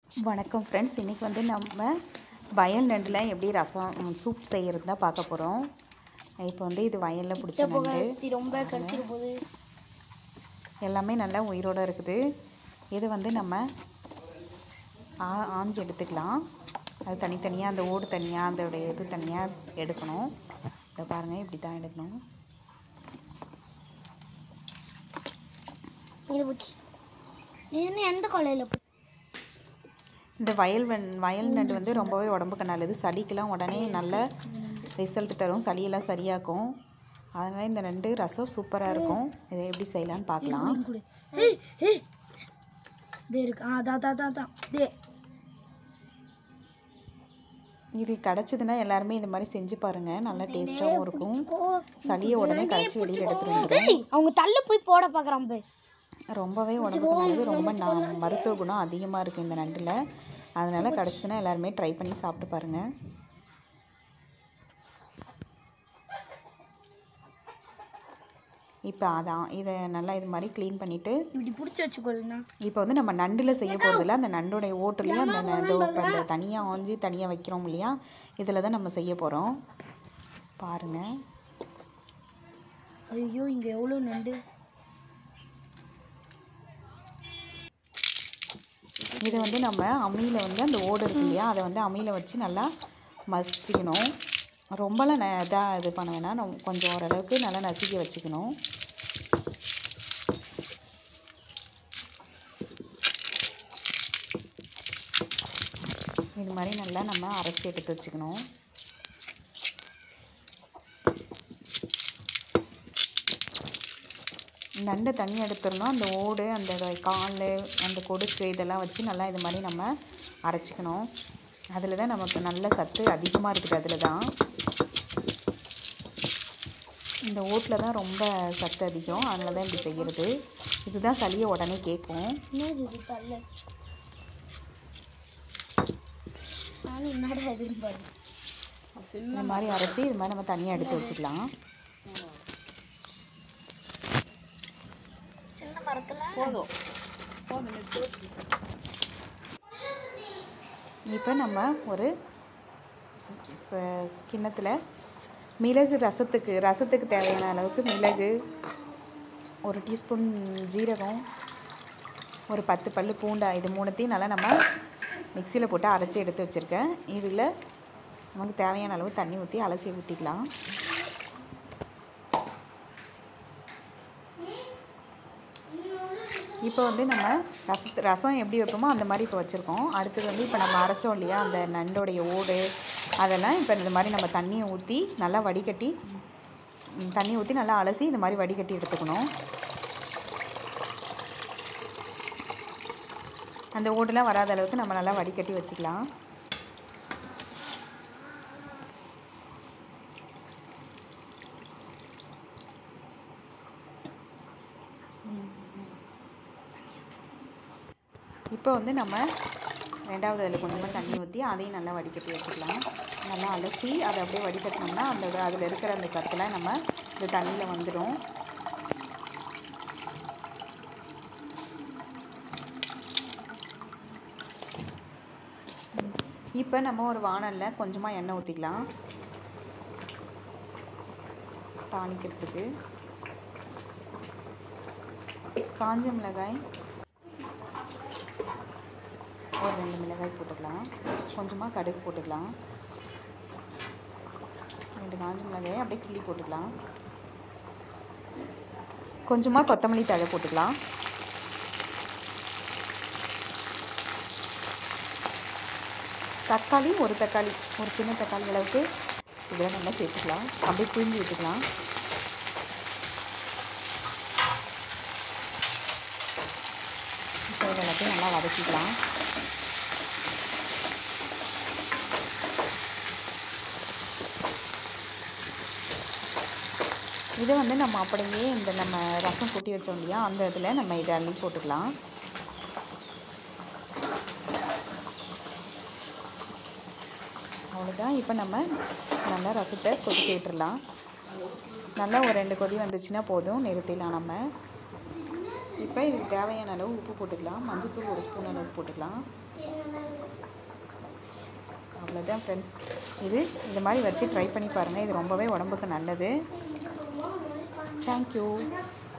வணக்கம் ஃப்ரெண்ட்ஸ் இன்றைக்கி வந்து நம்ம வயல் நண்டில் எப்படி ரசம் ம், சூப் செய்கிறது தான் பார்க்க போகிறோம் இப்போ வந்து இது வயலில் பிடிச்ச நண்டு ரொம்ப கடிச்சிட்டு போகுது எல்லாமே நல்லா உயிரோடு இருக்குது இது வந்து நம்ம ஆ ஆஞ்சு எடுத்துக்கலாம் அது தனித்தனியாக அந்த ஓடு தனியாக அதோடைய இது தனியாக எடுக்கணும் இதை பாருங்கள் இப்படி தான் எடுக்கணும் இது போச்சு இது எந்த கொலையில் இந்த வயல் வன் வயல் நண்டு வந்து ரொம்பவே உடம்புக்கு நல்லது சளிக்கெல்லாம் உடனே நல்ல ரிசல்ட் தரும் சளியெல்லாம் சரியாக்கும் அதனால் இந்த நண்டு ரசம் சூப்பராக இருக்கும் இதை எப்படி செய்யலான்னு பார்க்கலாம் ஏய் ஏய் இது இருக்கு ஆ அதான் அதான் அதான், அதான் இது இது கிடச்சிதுன்னா எல்லாருமே இந்த மாதிரி செஞ்சு பாருங்கள் நல்லா டேஸ்ட்டாகவும் இருக்கும் சளியை உடனே கழிச்சு வெளியில் எடுத்துகிட்டு வந்துடும் ஏய் அவங்க தள்ள போய் போட பார்க்குறான் போய் ரொம்பவே உடம்புக்கு நல்லது ரொம்ப ந மருத்துவ குணம் அதிகமாக இருக்குது இந்த நண்டில் அதனால் கிடச்சிதுன்னா எல்லாருமே ட்ரை பண்ணி சாப்பிட்டு பாருங்கள் இப்போ அதான் இதை நல்லா இது மாதிரி க்ளீன் பண்ணிவிட்டு இப்படி பிடிச்சி வச்சுக்கொள்ளுண்ணா இப்போ வந்து நம்ம நண்டில் செய்ய போகிறதில்ல அந்த நண்டோடைய ஓட்டுலேயும் அந்த ந- இதோ இப்போ அந்த தனியாக ஆஞ்சி தனியாக வைக்கிறோம் இல்லையா இதில் தான் நம்ம செய்ய போகிறோம் பாருங்கள் ஐயோ இங்கே எவ்வளோ நண்டு இதை வந்து நம்ம அம்மியில் வந்து அந்த ஓடு இருக்கு இல்லையா அதை வந்து அம்மியில் வச்சு நல்லா மசிச்சுக்கணும் ரொம்பலாம் ந இதாக இது பண்ண வேணாம் நம்ம கொஞ்சம் ஓரளவுக்கு நல்லா நசுக்கி வச்சுக்கணும் இது மாதிரி நல்லா நம்ம அரைச்சி எடுத்து வச்சுக்கணும் நண்டை தண்ணி எடுத்துடணும் அந்த ஓடு அந்த கால் அந்த கொடுக்கு இதெல்லாம் வச்சு நல்லா இது மாதிரி நம்ம அரைச்சிக்கணும் அதில் தான் நமக்கு நல்ல சத்து அதிகமாக இருக்குது அதில் தான் இந்த ஓட்டில் தான் ரொம்ப சத்து அதிகம் அதனால தான் இப்படி செய்கிறது இதுதான் சளியை உடனே கேட்கும் என்னது இது தள்ள நானும் என்னடா இதுன்னு பாரு இந்த மாதிரி அரைச்சி இது மாதிரி நம்ம தனியாக எடுத்து வச்சுக்கலாம் சின்ன மரத்தில் போதும் இப்போ நம்ம ஒரு ச- கிண்ணத்தில் மிளகு ரசத்துக்கு ரசத்துக்கு தேவையான அளவுக்கு மிளகு ஒரு டீஸ்பூன் ஜீரகம் ஒரு பத்து பல்லு பூண்டா இது மூணுத்தையும் நல்லா நம்ம மிக்சியில் போட்டு அரைச்சி எடுத்து வச்சுருக்கேன் இதில் நமக்கு தேவையான அளவு தண்ணி ஊற்றி அலசி ஊற்றிக்கலாம் இப்போ வந்து நம்ம ரசத்து ரசம் எப்படி வைப்போமோ அந்த மாதிரி இப்போ வச்சுருக்கோம் அடுத்தது வந்து இப்போ நம்ம அரைச்சோம் இல்லையா அந்த நண்டோடைய ஓடு அதெல்லாம் இப்போ இந்த மாதிரி நம்ம தண்ணியை ஊற்றி நல்லா வடிகட்டி ம், தண்ணி ஊற்றி நல்லா அலசி இந்த மாதிரி வடிகட்டி எடுத்துக்கணும் அந்த ஓடுலாம் வராத அளவுக்கு நம்ம நல்லா வடிகட்டி வச்சுக்கலாம் இப்போ வந்து நம்ம ரெண்டாவது அதில் கொஞ்சமாக தண்ணி ஊற்றி அதையும் நல்லா வடிகட்டி வச்சுக்கலாம் நல்லா அலசி அதை அப்படியே வடிகட்டினோம்னா அந்த அதில் இருக்கிற அந்த சத்துலாம் நம்ம இந்த தண்ணியில் வந்துடும் இப்போ நம்ம ஒரு வாணலில் கொஞ்சமாக எண்ணெய் ஊற்றிக்கலாம் தாளிக்கிறதுக்கு காஞ்ச மிளகாய் ஒரு ரெண்டு மிளகாய் போட்டுக்கலாம் கொஞ்சமாக கடுகு போட்டுக்கலாம் ரெண்டு காஞ்ச மிளகாயை அப்படியே கிள்ளி போட்டுக்கலாம் கொஞ்சமாக கொத்தமல்லி தழை போட்டுக்கலாம் தக்காளி ஒரு தக்காளி ஒரு சின்ன தக்காளி அளவுக்கு இதெல்லாம் நல்லா சேர்த்துக்கலாம் அப்படியே புழிஞ்சு விட்டுக்கலாம் இப்போ இது எல்லாத்தையும் நல்லா வதக்கிக்கலாம் இதை வந்து நம்ம அப்படியே இந்த நம்ம ரசம் கொட்டி வச்சோம் இல்லையா அந்த இதில் நம்ம இதை அள்ளி போட்டுக்கலாம் அவ்வளோதான் இப்போ நம்ம நல்லா ரசத்தை கொதிக்க விட்டுறலாம் நல்லா ஒரு ரெண்டு கொதி வந்துச்சுன்னா போதும் நிறுத்திடலாம் நம்ம இப்போ இதுக்கு தேவையான அளவு உப்பு போட்டுக்கலாம் மஞ்சள்தூள் ஒரு ஸ்பூன் அளவு போட்டுக்கலாம் அவ்வளோதான் ஃப்ரெண்ட்ஸ் இது இந்த மாதிரி வச்சு ட்ரை பண்ணி பாருங்கள் இது ரொம்பவே உடம்புக்கு நல்லது தேங்க்யூ